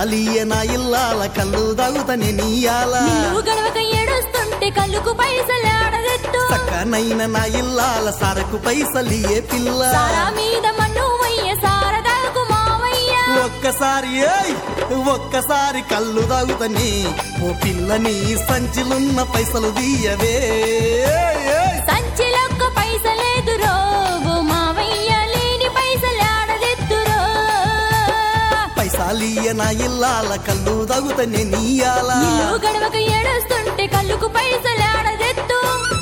పైసాలియ నా ఇల్లాల కళ్ళు దాగుతనే నీయాల నిలువు గడవక ఏడుస్తుంటే కళ్ళుకు పైసలాడదెత్తు సక్కనైన నా ఇల్లాల సరకు పైసలియే పిల్ల సారా మీద మన్ను వయ్య సారదాకు మావయ్య ఒక్కసారి ఏయ్ ఒక్కసారి కళ్ళు దాగుతని ఓ పిల్లని సంచిలున్న పైసలు తీయవే ఏయ్. సంచిలొక్క పైసలేదురో ఓ మావయ్య లేని పైసలాడదెత్తురో పైసాలియ నా ఇల్లాల కళ్ళు దాగుతనే నీయాల నిలువు గడవక ఏడుస్తుంటే కళ్ళుకు పైసలాడదెత్తు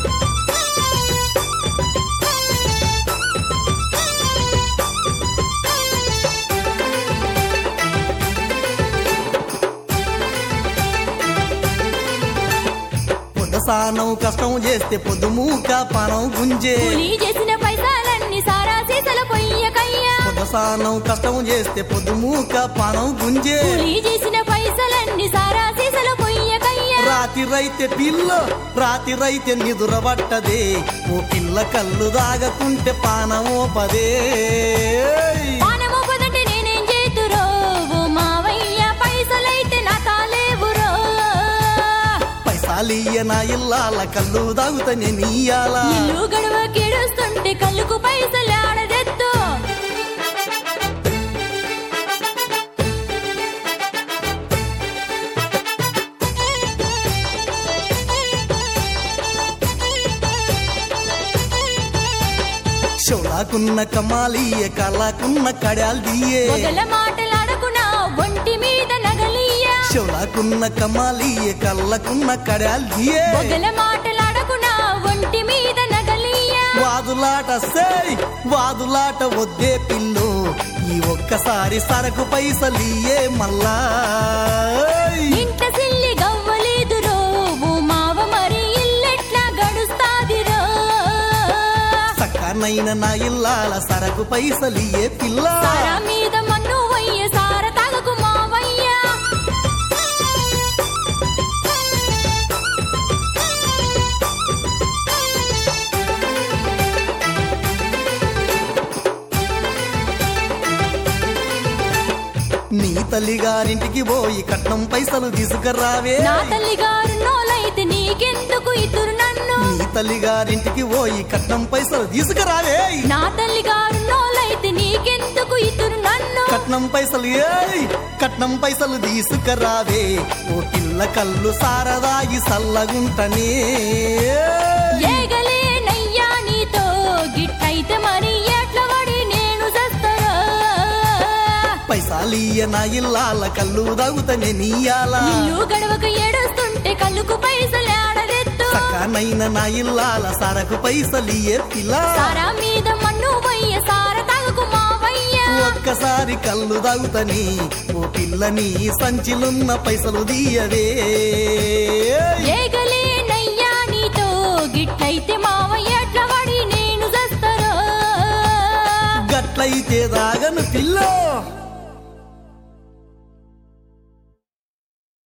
పొద్దసానం కష్టం చేస్తే పొద్దుమూక పనం గుంజే కూలీ చేసిన పైసలన్నీ సారా సీసల పొయ్యకయ్యా పొద్దసానం కష్టం చేస్తే పొద్దుమూక పనం గుంజే కూలీ చేసిన పైసలన్నీ సారా సీసల పొయ్యకయ్యా రాతి రైతే పిల్ల రాతి రైతే నిదుర పట్టదే ఓ పిల్ల కళ్ళు దాగకుంటే పానమో పదే పానము పొదటి నేనేం చేతురో ఓ మావయ్య పైసలైతే నా తాలేవురో పైసాలియ నా ఇల్లాల కళ్ళు దాగుతనే నీయాల ఇల్లు గడవ కిడుస్తుంటే కళ్ళుకు పైసలాడదెత్తు షోలాకున్న కమాలియ కళ్ళకున్న కడాల్ దియే పొగల మాటలాడకునా ఒంటి మీద నగలియ్యా షోలాకున్న కమాలియ కళ్ళకున్న కడాల్ దియే పొగల మాటలాడకునా ఒంటి మీద నగలియ్యా వాదులాట సేయ్ వాదులాట వద్దే పిల్లు ఈ ఒక్కసారి సరకు పైసలియే మల్లా ఏయ్. ఇంట సిల్లి గవ్వలేదురో ఓ మావ మరి ఇల్లెట్లా గడుస్తాదిరో సక్కనైన నా ఇల్లాల సరకు పైసలియే పిల్ల సారా మీద మన్ను వయ్య సార తాగకు మావయ్య నీ తల్లి గారింటికి పోయి కట్నం పైసలు తీసుకురావే నా తల్లి గారు నోలైతే నీకెందుకు ఇతురు నన్ను నీ తల్లి గారింటికి పోయి కట్నం పైసలు తీసుకురావే నా తల్లి గారు నోలైతే నీకెందుకు ఇతురు నన్ను కట్నం పైసలు ఏయ్ కట్నం పైసలు తీసుకురావే ఓ పిల్ల కళ్ళు సారదాగి సల్లగుంటనే ఏగలే నయ్యా నీతో గిట్టయితే మరి ఎట్ల పడి నేను చస్తారా పైసాలియ నా ఇల్లాల కళ్ళు దాగుతనే నీయాల ఇల్లు గడవక ఏడుస్తుంటే కళ్ళుకు పైసలాడదెత్తు సక్కనైన నా ఇల్లాల సరకు పైసలియే పిల్ల సారా మీద మన్ను వయ్య సార తాగకు మావయ్య ఒక్కసారి కళ్ళు దాగుతని ఓ పిల్లని సంచిలున్న పైసలు తీయవే ఏగలే నయ్యా నీతో గిట్లయితే మావయ్య ఎట్ల పడి నేను చస్తారా గట్లయితే దాగను పిల్ల